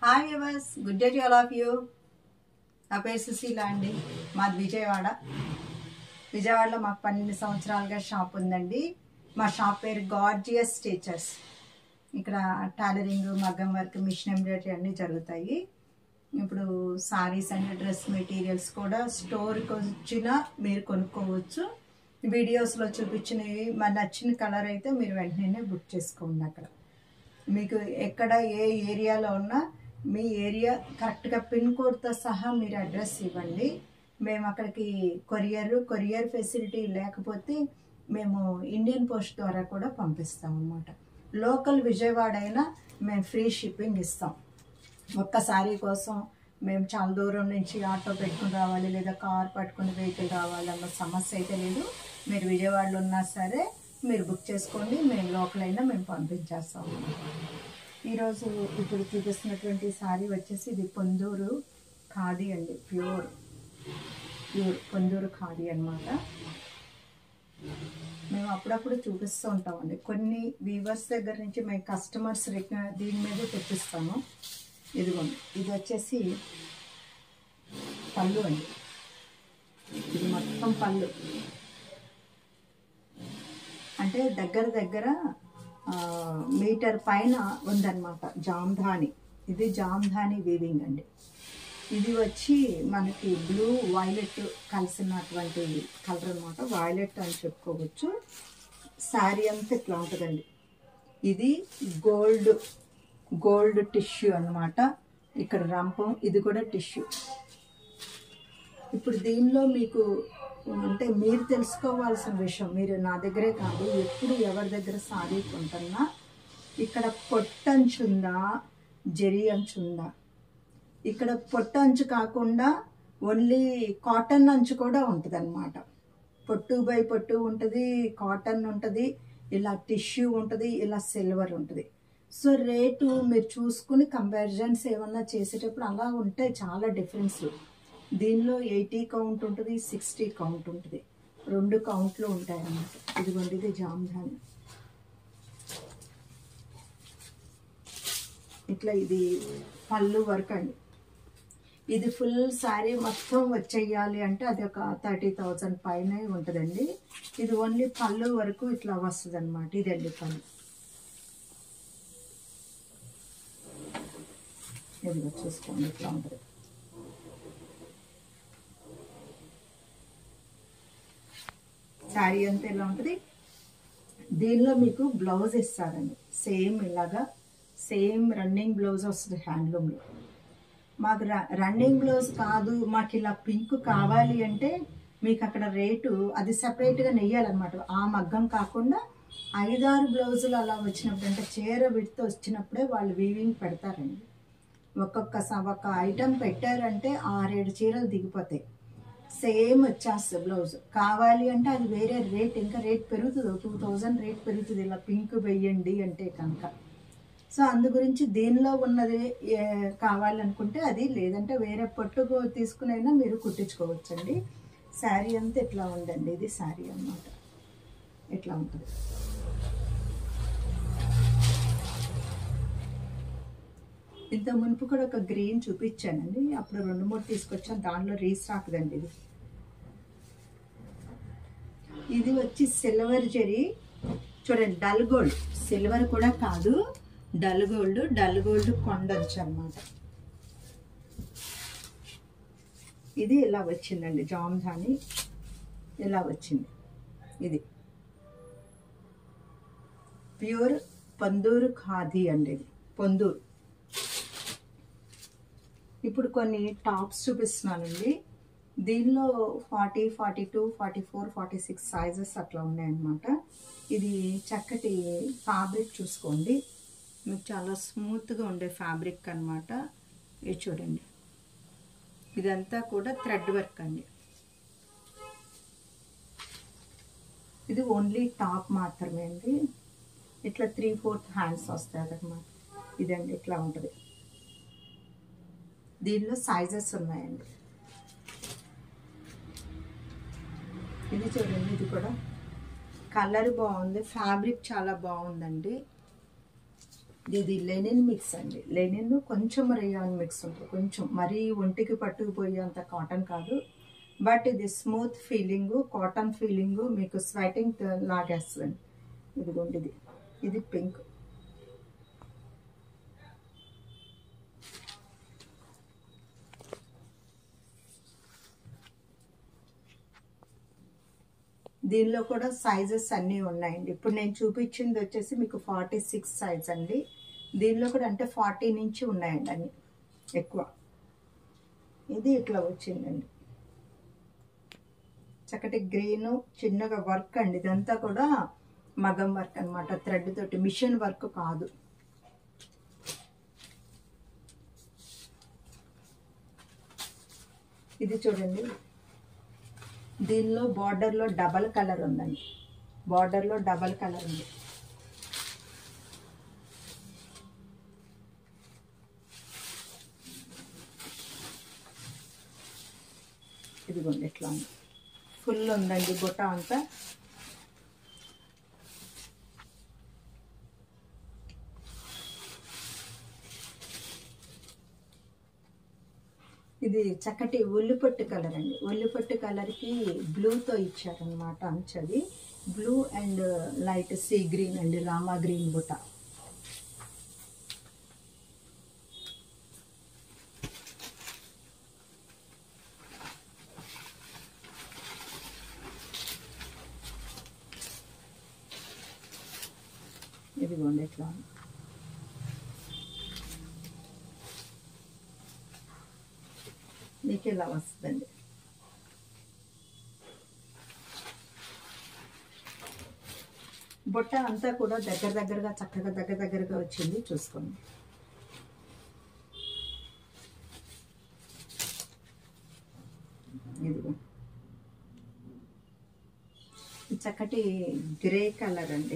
Hi viewers good day to all of you నా పేరు సుశీల అండి మాది విజయవాడ విజయవాడలో మాకు పన్నెండు సంవత్సరాలుగా షాప్ ఉందండి మా షాప్ పేరు గార్జియస్ టీచర్స్ ఇక్కడ టైలరింగ్ మగ్గం వర్క్ మిషన్ ఎంబ్రాయిడరీ అన్నీ జరుగుతాయి ఇప్పుడు సారీస్ అండ్ డ్రెస్ మెటీరియల్స్ కూడా స్టోర్కి వచ్చిన మీరు కొనుక్కోవచ్చు వీడియోస్లో చూపించినవి మరి నచ్చిన కలర్ అయితే మీరు వెంటనే బుక్ చేసుకోండి అక్కడ మీకు ఎక్కడ ఏ ఏరియాలో ఉన్నా మీ ఏరియా కరెక్ట్గా పిన్ కోడ్తో సహా మీరు అడ్రస్ ఇవ్వండి మేము అక్కడికి కొరియర్ కొరియర్ ఫెసిలిటీ లేకపోతే మేము ఇండియన్ పోస్ట్ ద్వారా కూడా పంపిస్తాం అన్నమాట లోకల్ విజయవాడ అయినా మేము ఫ్రీ షిప్పింగ్ ఇస్తాం ఒక్క సారీ కోసం మేము చాలా దూరం నుంచి ఆటో పెట్టుకుని రావాలి లేదా కార్ పట్టుకుని వెహికల్ రావాలి అన్న సమస్య అయితే లేదు మీరు విజయవాడలో ఉన్నా సరే మీరు బుక్ చేసుకోండి మేము లోకల్ అయినా మేము పంపించేస్తాం ఈరోజు ఇప్పుడు చూపిస్తున్నటువంటి సారీ వచ్చేసి ఇది పొందూరు ఖాదీ అండి ప్యూర్ ప్యూర్ పొందూరు ఖాదీ అన్నమాట మేము అప్పుడప్పుడు చూపిస్తూ ఉంటామండి కొన్ని వీవర్స్ దగ్గర నుంచి మేము కస్టమర్స్ రిక- దీని మీద తెప్పిస్తాము ఇదిగోండి ఇది వచ్చేసి పళ్ళు అండి ఇది మొత్తం పళ్ళు అంటే దగ్గర దగ్గర ఆ, మీటర్ పైన ఉందన్నమాట జామ్ధాని ఇది జామ్ధాని వీవింగ్ అండి ఇది వచ్చి మనకి బ్లూ వైలెట్ కలిసినటువంటి కలర్ అనమాట వైలెట్ అని చెప్పుకోవచ్చు శారీ అంతా ఇట్లా ఉంటుందండి ఇది గోల్డ్ గోల్డ్ టిష్యూ అన్నమాట ఇక్కడ రంపం ఇది కూడా టిష్యూ ఇప్పుడు దీనిలో మీకు అంటే మీరు తెలుసుకోవాల్సిన విషయం మీరు నా దగ్గరే కాదు ఎప్పుడు ఎవరి దగ్గర సారీ కొంటున్నా ఇక్కడ పొట్టంచు ఉందా జరి అంచు ఉందా ఇక్కడ పొట్టు అంచు కాకుండా ఓన్లీ కాటన్ అంచు కూడా ఉంటుంది అనమాట పొట్టు బై పొట్టు ఉంటుంది కాటన్ ఉంటుంది ఇలా టిష్యూ ఉంటుంది ఇలా సిల్వర్ ఉంటుంది సో రేటు మీరు చూసుకుని కంపారిజన్స్ ఏమన్నా చేసేటప్పుడు అలా ఉంటాయి చాలా డిఫరెన్స్ దీనిలో ఎయిటీ కౌంట్ ఉంటుంది సిక్స్టీ కౌంట్ ఉంటుంది రెండు కౌంట్లు ఉంటాయి అన్నమాట ఇదిగోండి ఇది జామ్ధాని ఇట్లా ఇది పళ్ళు వర్క్ అండి ఇది ఫుల్ శారీ మొత్తం వచ్చేయాలి అంటే అది ఒక థర్టీ థౌజండ్ పైన ఉంటుందండి ఇది ఓన్లీ పళ్ళు వరకు ఇట్లా వస్తుంది అనమాట ఇదండి పళ్ళు ఇది చూసుకోండి ఇట్లా ఉంటుంది శారీ అంతా ఇలా ఉంటుంది దీనిలో మీకు బ్లౌజ్ ఇస్తారండి సేమ్ ఇలాగా సేమ్ రన్నింగ్ బ్లౌజ్ వస్తుంది హ్యాండ్లూమ్లో మాకు ర- రన్నింగ్ బ్లౌజ్ కాదు మాకు ఇలా పింక్ కావాలి అంటే మీకు అక్కడ రేటు అది సపరేట్గా నెయ్యాలన్నమాట ఆ మగ్గం కాకుండా ఐదారు బ్లౌజులు అలా వచ్చినప్పుడు అంటే చీర విడితో వచ్చినప్పుడే వాళ్ళు వీవింగ్ పెడతారండి ఒక్కొక్క స- ఒక ఐటెం పెట్టారంటే ఆరేడు చీరలు దిగిపోతాయి సేమ్ వచ్చేస్తుంది బ్లౌజ్ కావాలి అంటే అది వేరే రేట్ ఇంకా రేట్ పెరుగుతుంది టూ థౌజండ్ రేట్ పెరుగుతుంది ఇలా పింక్ వెయ్యండి అంటే కనుక సో అందు గురించి దీనిలో ఉన్నది ఏ, కావాలనుకుంటే అది లేదంటే వేరే పట్టు తీసుకునైనా మీరు కుట్టించుకోవచ్చండి శారీ అంతా ఇట్లా ఉందండి ఇది శారీ అన్నమాట ఇట్లా ఉంటుంది ఇంత మునుపు కూడా ఒక గ్రీన్ చూపించానండి అప్పుడు రెండు మూడు తీసుకొచ్చాను దానిలో రీస్టాక్ దండి ఇది ఇది వచ్చి సిల్వర్ జరీ చూడండి డల్ గోల్డ్ సిల్వర్ కూడా కాదు డల్ గోల్డ్ డల్ గోల్డ్ కొండొచ్చు అనమాట ఇది ఇలా వచ్చిందండి జామ్ధాని ఇలా వచ్చింది ఇది ప్యూర్ పందూరు ఖాదీ అండి ఇది పొందూరు ఇప్పుడు కొన్ని టాప్స్ చూపిస్తున్నానండి దీనిలో forty forty two forty four forty six sizes అట్లా ఉన్నాయన్నమాట ఇది చక్కటి ఫ్యాబ్రిక్ చూసుకోండి మీకు చాలా స్మూత్గా ఉండే ఫ్యాబ్రిక్ అన్నమాట ఇది చూడండి ఇదంతా కూడా థ్రెడ్ వర్క్ అండి ఇది ఓన్లీ టాప్ మాత్రమే అండి ఇట్లా త్రీ ఫోర్త్ హ్యాండ్స్ వస్తాయి అన్నమాట ఇదండి ఇట్లా ఉంటుంది దీనిలో సైజెస్ ఉన్నాయండి ఇది చూడండి ఇది కూడా కలర్ బాగుంది ఫ్యాబ్రిక్ చాలా బాగుందండి ఇది లెనిన్ మిక్స్ అండి లెనిన్ కొంచెం రేయాన్ మిక్స్ ఉంటుంది కొంచెం మరీ ఒంటికి పట్టుకుపోయేంత కాటన్ కాదు బట్ ఇది స్మూత్ ఫీలింగ్ కాటన్ ఫీలింగ్ మీకు స్వెటింగ్ లాగేస్తుంది ఇదిగోండి ఇది ఇది పింక్ దీనిలో కూడా సైజెస్ అన్నీ ఉన్నాయండి ఇప్పుడు నేను చూపించింది వచ్చేసి మీకు ఫార్టీ సిక్స్ సైజ్ అండి దీనిలో కూడా అంటే ఫార్టీ నుంచి ఉన్నాయండి అన్ని ఎక్కువ ఇది ఇట్లా వచ్చిందండి చక్కటి గ్రీన్ చిన్నగా వర్క్ అండి ఇదంతా కూడా మగం వర్క్ అనమాట థ్రెడ్ తోటి మిషన్ వర్క్ కాదు ఇది చూడండి దీనిలో బార్డర్లో డబల్ కలర్ ఉందండి బార్డర్లో డబల్ కలర్ ఉంది ఇదిగోండి ఎట్లా ఉంది ఫుల్ ఉందండి బుట్ట అంతా ఇది చక్కటి ఉల్లిపొట్టు కలర్ అండి ఉల్లిపొట్టు కలర్కి బ్లూతో ఇచ్చారనమాట అంచది blue and light sea green అండి రామా గ్రీన్ బుట్ట ఇదిగోండి ఎట్లా ఉంది. మీకు ఇలా వస్తుందండి బుట్ట అంతా కూడా దగ్గర దగ్గరగా చక్కగా దగ్గర దగ్గరగా వచ్చింది చూసుకోండి ఇదిగో ఇది చక్కటి గ్రే కలర్ అండి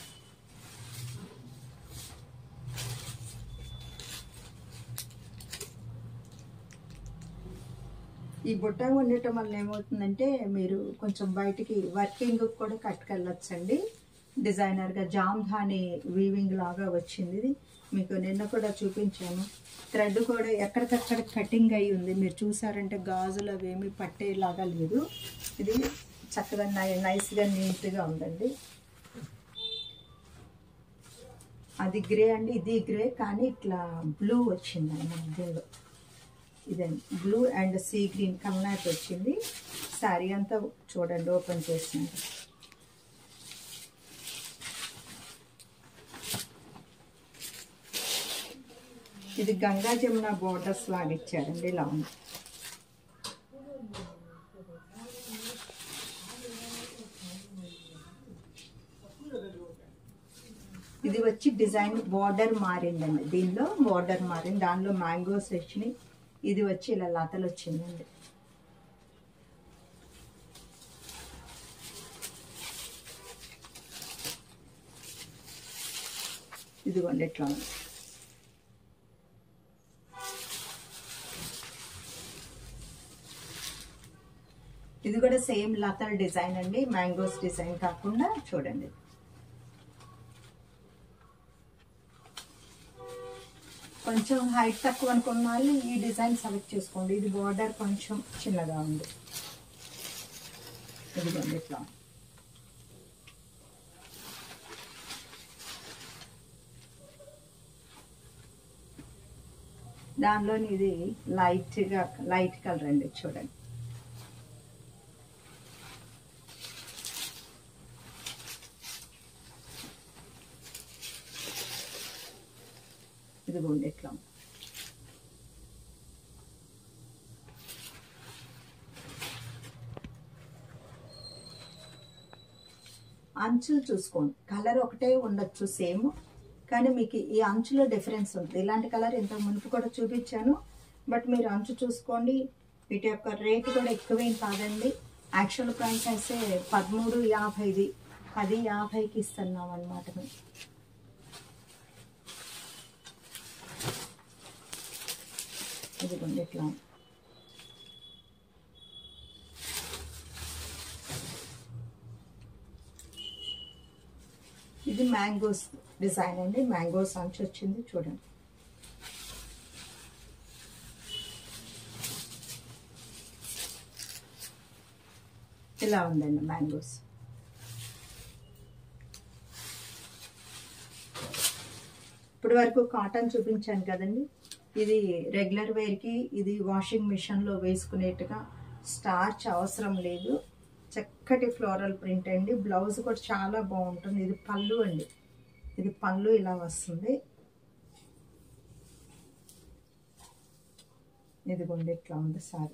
ఈ బుట్ట ఉండటం వల్ల ఏమవుతుందంటే మీరు కొంచెం బయటికి వర్కింగ్ కూడా కట్టుకెళ్ళొచ్చండి డిజైనర్గా జామ్ధాని వీవింగ్ లాగా వచ్చింది ఇది మీకు నిన్న కూడా చూపించాను థ్రెడ్ కూడా ఎక్కడికక్కడ కటింగ్ అయి ఉంది మీరు చూసారంటే గాజులు అవేమి పట్టేలాగా లేదు ఇది చక్కగా నై నైస్గా నీట్గా ఉందండి అది గ్రే అండి ఇది గ్రే కానీ ఇట్లా బ్లూ వచ్చిందండి మధ్యలో ఇదండి బ్లూ అండ్ సీ గ్రీన్ కల్నాట్ వచ్చింది శారీ అంతా చూడండి ఓపెన్ చేసినాక ఇది గంగా జమున బోర్డర్స్ లాగా ఇచ్చారండి ఇలా ఉంది ఇది వచ్చి డిజైన్ బార్డర్ మారిందండి దీనిలో బార్డర్ మారింది దానిలో మ్యాంగోస్ వచ్చినాయి ఇది వచ్చి ఇలా లతలు వచ్చిందండి ఇదిగోండి ఎట్లా ఉంది ఇది కూడా సేమ్ లతల్ డిజైన్ అండి మ్యాంగోస్ డిజైన్ కాకుండా చూడండి కొంచెం హైట్ తక్కువ అనుకున్న వాళ్ళు ఈ డిజైన్ సెలెక్ట్ చేసుకోండి ఇది బార్డర్ కొంచెం చిన్నగా ఉంది ఇదిగోండి ఇట్లా దానిలోని ఇది లైట్గా లైట్ కలర్ అండి చూడండి ఇదిగోండి ఇట్లా అంచులు చూసుకోండి కలర్ ఒకటే ఉండొచ్చు సేమ్ కానీ మీకు ఈ అంచులో డిఫరెన్స్ ఉంటుంది ఇలాంటి కలర్ ఇంత మునుపు కూడా చూపించాను బట్ మీరు అంచు చూసుకోండి వీటి యొక్క రేట్ కూడా ఎక్కువేం కాదండి యాక్చువల్ ప్రైస్ అయితే పదమూడు యాభైది పది యాభైకి ఇస్తున్నాం అనమాట మేము ఇదిగోండి ఇట్లా ఇది ఇది మ్యాంగోస్ డిజైన్ అండి మ్యాంగోస్ అంచు వచ్చింది చూడండి ఇలా ఉందండి మ్యాంగోస్ ఇప్పటి వరకు కాటన్ చూపించాను కదండి ఇది రెగ్యులర్ వేర్కి ఇది వాషింగ్ మిషన్లో వేసుకునేట్టుగా స్టార్చ్ అవసరం లేదు చక్కటి ఫ్లోరల్ ప్రింట్ అండి బ్లౌజ్ కూడా చాలా బాగుంటుంది ఇది పళ్ళు అండి ఇది పళ్ళు ఇలా వస్తుంది ఇదిగోండి ఇట్లా ఉంది సారీ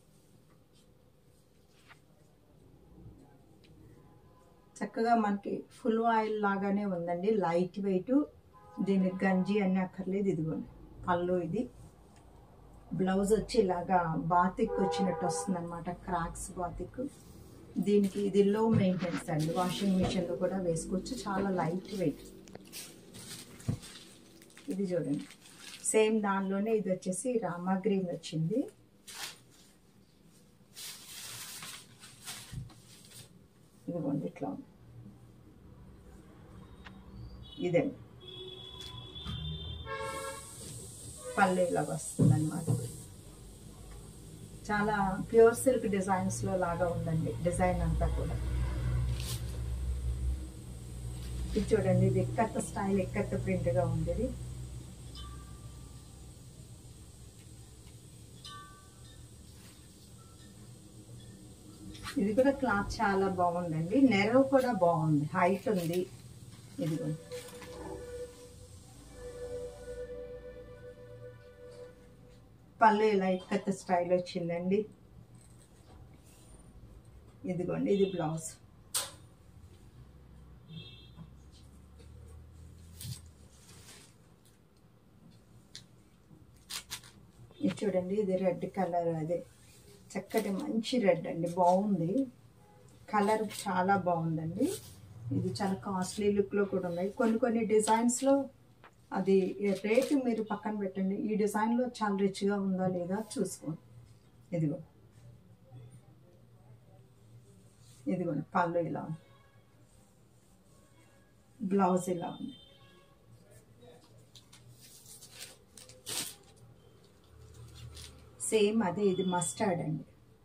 చక్కగా మనకి ఫుల్ ఆయిల్ లాగానే ఉందండి లైట్ వెయిట్ దీనికి గంజి అన్ని అక్కర్లేదు ఇదిగోండి పళ్ళు ఇది బ్లౌజ్ వచ్చి ఇలాగా బాతిక్ వచ్చినట్టు వస్తుంది అనమాట క్రాక్స్ బాతిక్ దీనికి ఇది లో మెయింటెనెన్స్ అండి వాషింగ్ మిషన్లో కూడా వేసుకోవచ్చు చాలా లైట్ వెయిట్ ఇది చూడండి సేమ్ దానిలోనే ఇది వచ్చేసి రామా గ్రీన్ వచ్చింది ఇదిగోండి ఇట్లా ఉంది ఇదండి పళ్ళు ఇలా వస్తుంది అనమాట చాలా ప్యూర్ సిల్క్ డిజైన్స్ లో లాగా ఉందండి డిజైన్ అంతా కూడా ఇది చూడండి ఇది ఎక్కత్త స్టైల్ ఎక్కత్త ప్రింట్ గా ఉంది ఇది ఇది కూడా క్లాత్ చాలా బాగుందండి నెరవ్ కూడా బాగుంది హైట్ ఉంది ఇదిగో పళ్ళు ఇలా ఇక్కత్త స్టైల్ వచ్చిందండి ఇదిగోండి ఇది బ్లౌజ్ ఇది చూడండి ఇది రెడ్ కలర్ అదే చక్కటి మంచి రెడ్ అండి బాగుంది కలర్ చాలా బాగుందండి ఇది చాలా కాస్ట్లీ లుక్లో కూడా ఉన్నాయి కొన్ని కొన్ని డిజైన్స్లో అది రేటు మీరు పక్కన పెట్టండి ఈ డిజైన్లో చాలా రిచ్గా ఉందా లేదా చూసుకోండి ఇదిగో ఇదిగోండి పళ్ళు ఇలా ఉంది బ్లౌజ్ ఇలా ఉంది సేమ్ అదే ఇది మస్టర్డ్ అండి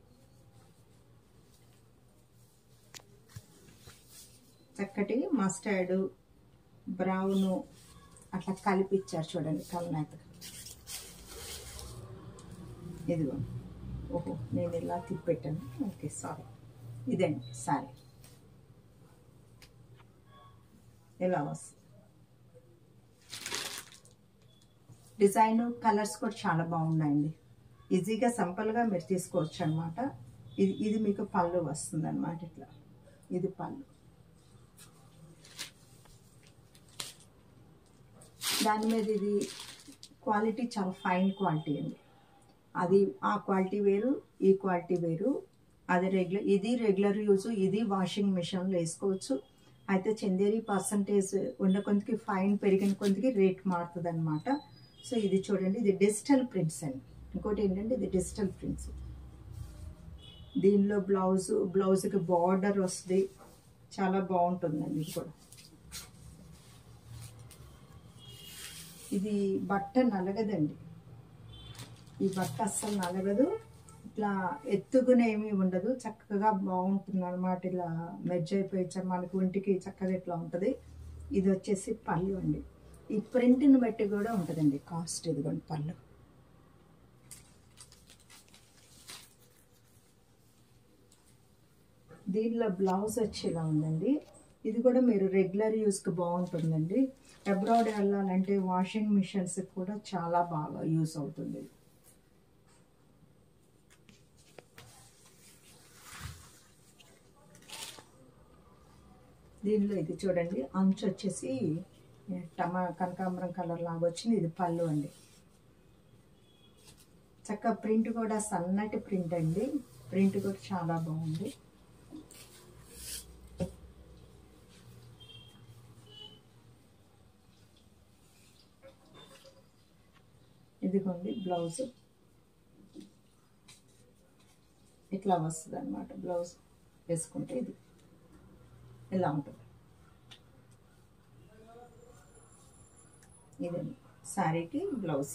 చక్కటి మస్టర్డ్ బ్రౌన్ అట్లా కలిపిచ్చారు చూడండి కల్నాథ్ ఇదిగో ఓహో నేను ఇలా తిప్పెట్టాను ఓకే సారీ ఇదండి సారీ ఇలా వస్తుంది డిజైన్ కలర్స్ కూడా చాలా బాగున్నాయండి ఈజీగా సింపుల్గా మీరు తీసుకోవచ్చు అనమాట ఇది ఇది మీకు పళ్ళు వస్తుంది అనమాట ఇట్లా ఇది పళ్ళు దాని మీద ఇది క్వాలిటీ చాలా ఫైన్ క్వాలిటీ అండి అది ఆ క్వాలిటీ వేరు ఈ క్వాలిటీ వేరు అది రెగ్యులర్ ఇది రెగ్యులర్ యూజ్ ఇది వాషింగ్ మిషన్లో వేసుకోవచ్చు అయితే చందేరి పర్సంటేజ్ ఉన్న కొంతకి ఫైన్ పెరిగిన కొంతకి రేట్ మారుతుంది అనమాట సో ఇది చూడండి ఇది డిజిటల్ ప్రింట్స్ అండి ఇంకోటి ఏంటంటే ఇది డిజిటల్ ప్రింట్స్ దీనిలో బ్లౌజ్ బ్లౌజ్కి బార్డర్ వస్తుంది చాలా బాగుంటుందండి ఇది కూడా ఇది బట్ట నలగదండి ఈ బట్ట అస్సలు నలగదు ఇట్లా ఎత్తుకునే ఏమీ ఉండదు చక్కగా బాగుంటుంది అనమాట ఇలా మెజ్ అయిపోయి మనకు ఒంటికి చక్కగా ఇట్లా ఉంటుంది ఇది వచ్చేసి పళ్ళు అండి ఈ ప్రింట్ని బట్టి కూడా ఉంటుందండి కాస్ట్ ఇదిగోండి పళ్ళు దీనిలో బ్లౌజ్ వచ్చి ఇలా ఉందండి ఇది కూడా మీరు రెగ్యులర్ యూస్కి బాగుంటుందండి అబ్రాడ్ వెళ్ళాలంటే వాషింగ్ మిషన్స్ కూడా చాలా బాగా యూస్ అవుతుంది దీనిలో ఇది చూడండి అంచు వచ్చేసి టమా కనకాంబరం కలర్ లాగా వచ్చింది ఇది పళ్ళు అండి చక్క ప్రింట్ కూడా సన్నటి ప్రింట్ అండి ప్రింట్ కూడా చాలా బాగుంది ఇదిగోండి బ్లౌజ్ ఇట్లా వస్తుంది అనమాట బ్లౌజ్ వేసుకుంటే ఇది ఇలా ఉంటుంది ఇదండి శారీకి బ్లౌజ్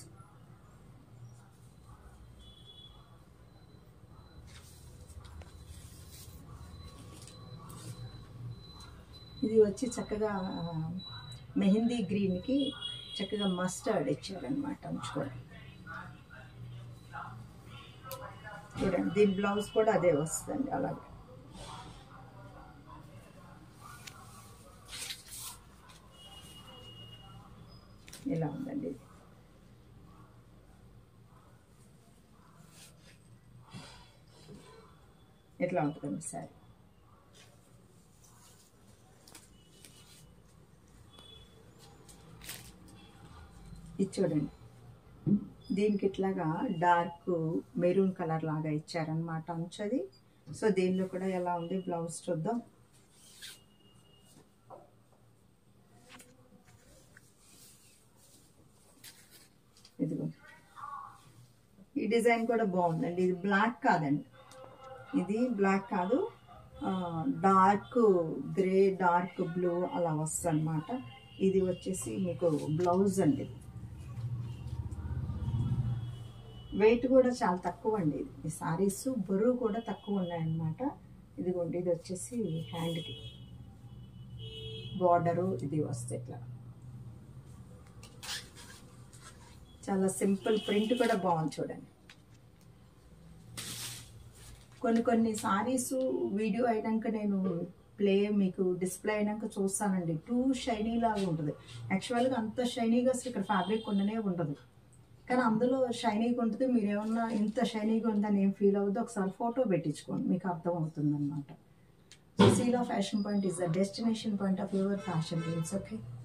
ఇది వచ్చి చక్కగా ఆ, మెహందీ గ్రీన్కి చక్కగా మస్టర్డ్ ఇచ్చారనమాట ఉంచుకోండి చూడండి దీని బ్లౌజ్ కూడా అదే వస్తుంది అలాగే ఇలా ఉందండి ఇది ఎట్లా ఉంటుందండి సారీ ఇది చూడండి దీనికి ఇట్లాగా డార్క్ మెరూన్ కలర్ లాగా ఇచ్చారనమాట అంచది సో దీనిలో కూడా ఎలా ఉంది బ్లౌజ్ చూద్దాం ఇదిగో ఈ డిజైన్ కూడా బాగుందండి ఇది బ్లాక్ కాదండి ఇది బ్లాక్ కాదు డార్క్ గ్రే డార్క్ బ్లూ అలా వస్తుంది అనమాట ఇది వచ్చేసి మీకు బ్లౌజ్ అండి వెయిట్ కూడా చాలా తక్కువ అండి ఇది ఈ సారీస్ బరువు కూడా తక్కువ ఉన్నాయన్నమాట ఇదిగోండి ఇది వచ్చేసి హ్యాండ్కి బార్డరు ఇది వస్తే ఇట్లా చాలా సింపుల్ ప్రింట్ కూడా బాగుంది చూడండి కొన్ని కొన్ని సారీస్ వీడియో అయినాక నేను ప్లే మీకు డిస్ప్లే అయినాక చూస్తానండి టూ షైనీ లాగా ఉంటుంది యాక్చువల్గా అంత షైనీగా అసలు ఇక్కడ ఫ్యాబ్రిక్ ఉండనే ఉండదు కానీ అందులో షైనీగా ఉంటుంది మీరు ఏమన్నా ఇంత షైనీగా ఉందని ఏం ఫీల్ అవుద్దో ఒకసారి ఫోటో పెట్టించుకోండి మీకు అర్థం అవుతుంది అనమాట సీలా fashion point is the destination point of your fashion dreams okay